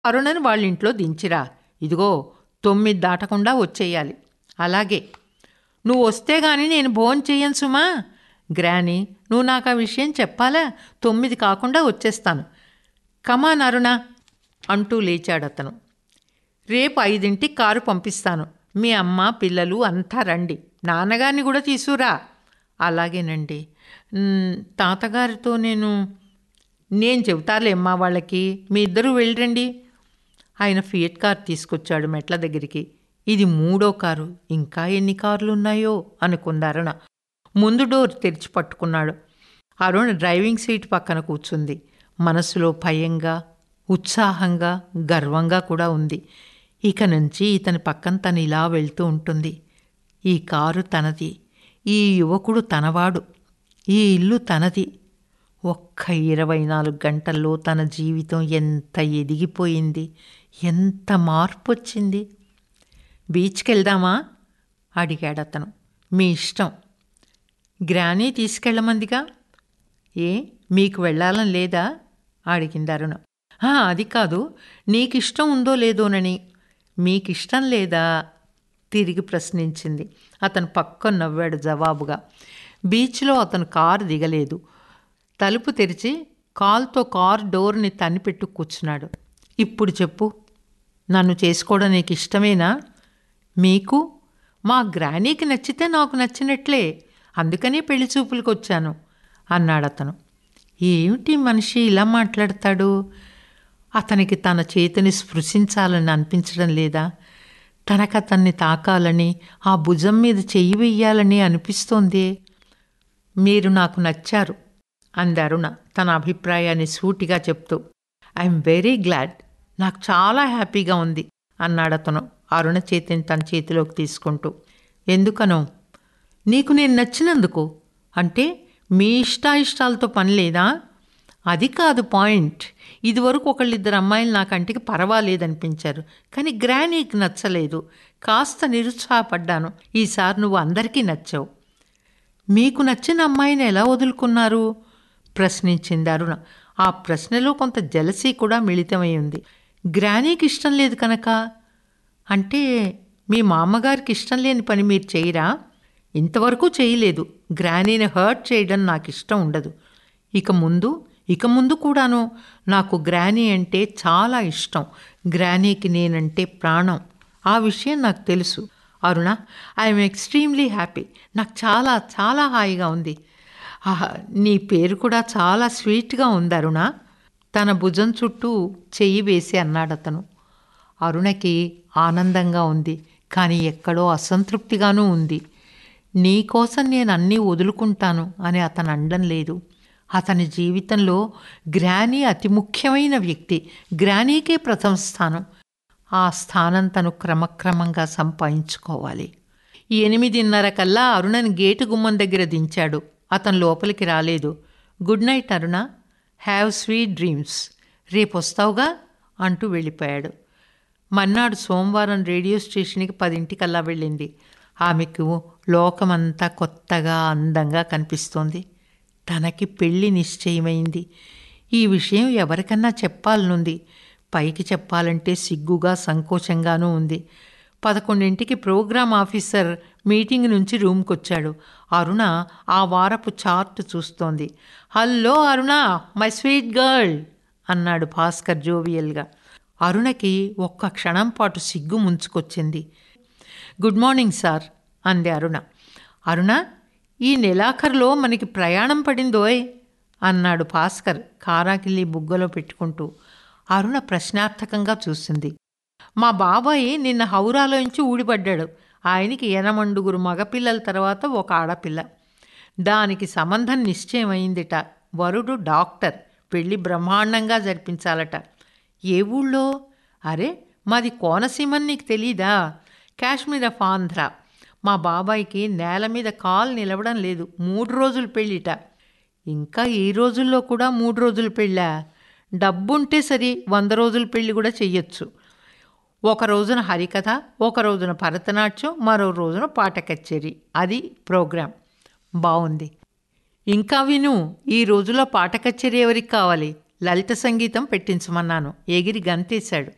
అరుణని వాళ్ళ ఇంట్లో దించిరా ఇదిగో తొమ్మిది దాటకుండా వచ్చేయాలి అలాగే నువ్వు వస్తే గాని నేను భోజనం చేయను సుమా గ్రాని నువ్వు నాకు ఆ విషయం చెప్పాలా తొమ్మిది కాకుండా వచ్చేస్తాను కమాన్ అరుణ అంటూ లేచాడు అతను రేపు ఐదింటికి కారు పంపిస్తాను మీ అమ్మ పిల్లలు అంతా రండి నాన్నగారిని కూడా తీసుకురా అలాగేనండి మ్, తాతగారితో నేను నేను చెబుతాలేమ్మా వాళ్ళకి మీ ఇద్దరూ వెళ్ళరండి ఆయన ఫియట్ కార్ తీసుకొచ్చాడు మెట్ల దగ్గరికి ఇది మూడో కారు ఇంకా ఎన్ని కార్లు ఉన్నాయో అనుకుంది అరుణ ముందు డోర్ తెరిచి పట్టుకున్నాడు అరుణ డ్రైవింగ్ సీట్ పక్కన కూర్చుంది మనసులో భయంగా ఉత్సాహంగా గర్వంగా కూడా ఉంది ఇక నుంచి ఇతని పక్కన తను ఇలా వెళ్తూ ఉంటుంది ఈ కారు తనది ఈ యువకుడు తనవాడు ఈ ఇల్లు తనది ఒక్క ఇరవై నాలుగు గంటల్లో తన జీవితం ఎంత ఎదిగిపోయింది ఎంత మార్పు వచ్చింది బీచ్కి వెళ్దామా అడిగాడు అతను మీ ఇష్టం గ్రానీ తీసుకెళ్ళమందిగా ఏ మీకు వెళ్ళాలని లేదా అడిగింది అరుణ "ఆ, అది కాదు నీకిష్టం ఉందో లేదోనని మీకిష్టం లేదా తిరిగి ప్రశ్నించింది అతను పక్కన నవ్వాడు జవాబుగా బీచ్లో అతను కారు దిగలేదు తలుపు తెరిచి కాల్తో కార్ డోర్ని తన్నిపెట్టు కూర్చున్నాడు ఇప్పుడు చెప్పు నన్ను చేసుకోవడం నీకు ఇష్టమేనా మీకు మా గ్రానీకి నచ్చితే నాకు నచ్చినట్లే అందుకనే పెళ్లి చూపులకు వచ్చాను అన్నాడు అతను ఏమిటి మనిషి ఇలా మాట్లాడతాడు అతనికి తన చేతిని స్పృశించాలని అనిపించడం లేదా తనకు అతన్ని తాకాలని ఆ భుజం మీద చెయ్యి వెయ్యాలని అనిపిస్తోంది మీరు నాకు నచ్చారు అంది అరుణ తన అభిప్రాయాన్ని సూటిగా చెప్తూ ఐఎమ్ వెరీ గ్లాడ్ నాకు చాలా హ్యాపీగా ఉంది అన్నాడు అతను అరుణ చేతిని తన చేతిలోకి తీసుకుంటూ ఎందుకనో నీకు నేను నచ్చినందుకు అంటే మీ ఇష్టాయిష్టాలతో పని లేదా అది కాదు పాయింట్ ఇదివరకు ఒకళ్ళిద్దరు అమ్మాయిలు నా కంటికి పర్వాలేదనిపించారు కానీ గ్రానీకి నచ్చలేదు కాస్త నిరుత్సాహపడ్డాను ఈసారి నువ్వు అందరికీ నచ్చావు మీకు నచ్చిన అమ్మాయిని ఎలా వదులుకున్నారు ప్రశ్నించింది అరుణ ఆ ప్రశ్నలో కొంత జలసీ కూడా మిళితమై ఉంది గ్రానీకి ఇష్టం లేదు కనుక అంటే మీ మామగారికి ఇష్టం లేని పని మీరు చేయరా ఇంతవరకు చేయలేదు గ్రానీని హర్ట్ చేయడం నాకు ఇష్టం ఉండదు ఇక ముందు ఇక ముందు కూడాను నాకు గ్రానీ అంటే చాలా ఇష్టం గ్రానీకి నేనంటే ప్రాణం ఆ విషయం నాకు తెలుసు అరుణ ఐఎమ్ ఎక్స్ట్రీమ్లీ హ్యాపీ నాకు చాలా చాలా హాయిగా ఉంది ఆహా, నీ పేరు కూడా చాలా స్వీట్గా ఉంది అరుణ తన భుజం చుట్టూ చెయ్యి వేసి అన్నాడు అతను అరుణకి ఆనందంగా ఉంది కానీ ఎక్కడో అసంతృప్తిగానూ ఉంది నీ కోసం నేను అన్నీ వదులుకుంటాను అని అతను అనడం లేదు అతని జీవితంలో గ్రానీ అతి ముఖ్యమైన వ్యక్తి గ్రానీకే ప్రథమ స్థానం ఆ స్థానం తను క్రమక్రమంగా సంపాదించుకోవాలి ఎనిమిదిన్నర కల్లా అరుణని గేటు గుమ్మం దగ్గర దించాడు అతను లోపలికి రాలేదు good night Aruna have sweet dreams రేపు వస్తావుగా అంటూ వెళ్ళిపోయాడు మన్నాడు సోమవారం రేడియో స్టేషన్కి పదింటికల్లా వెళ్ళింది ఆమెకు లోకమంతా కొత్తగా అందంగా కనిపిస్తోంది తనకి పెళ్లి నిశ్చయమైంది ఈ విషయం ఎవరికన్నా చెప్పాలనుంది పైకి చెప్పాలంటే సిగ్గుగా సంకోచంగానూ ఉంది పదకొండింటికి ప్రోగ్రామ్ ఆఫీసర్ మీటింగ్ నుంచి రూమ్కి వచ్చాడు అరుణ ఆ వారపు చార్ట్ చూస్తోంది hello Aruna my sweet girl అన్నాడు భాస్కర్ జోవియల్గా అరుణకి ఒక్క క్షణం పాటు సిగ్గు ముంచుకొచ్చింది గుడ్ మార్నింగ్ సార్ అంది అరుణ అరుణ ఈ నెలాఖరులో మనకి ప్రయాణం పడిందోయ్ అన్నాడు భాస్కర్ కారాకిల్లి బుగ్గలో పెట్టుకుంటూ అరుణ ప్రశ్నార్థకంగా చూసింది మా బాబాయ్ నిన్న హౌరాలోంచి ఊడిపడ్డాడు ఆయనకి ఎనమండుగురు మగపిల్లల తర్వాత ఒక ఆడపిల్ల దానికి సంబంధం నిశ్చయమైందిట వరుడు డాక్టర్ పెళ్లి బ్రహ్మాండంగా జరిపించాలట ఏ ఊళ్ళో అరే మాది కోనసీమని నీకు తెలీదా కాశ్మీర్ ఆఫ్ ఆంధ్ర మా బాబాయ్కి నేల మీద కాలు నిలవడం లేదు మూడు రోజులు పెళ్ళిట ఇంకా ఈ రోజుల్లో కూడా మూడు రోజులు పెళ్ళా డబ్బుంటే సరి వంద రోజుల పెళ్ళి కూడా చెయ్యొచ్చు ఒక రోజున హరికథ ఒక రోజున భరతనాట్యం మరో రోజున పాట కచేరీ అది ప్రోగ్రాం బాగుంది ఇంకా విను ఈ రోజులో పాట కచేరీ ఎవరికి కావాలి లలిత సంగీతం పెట్టించమన్నాను ఎగిరి గంతేశాడు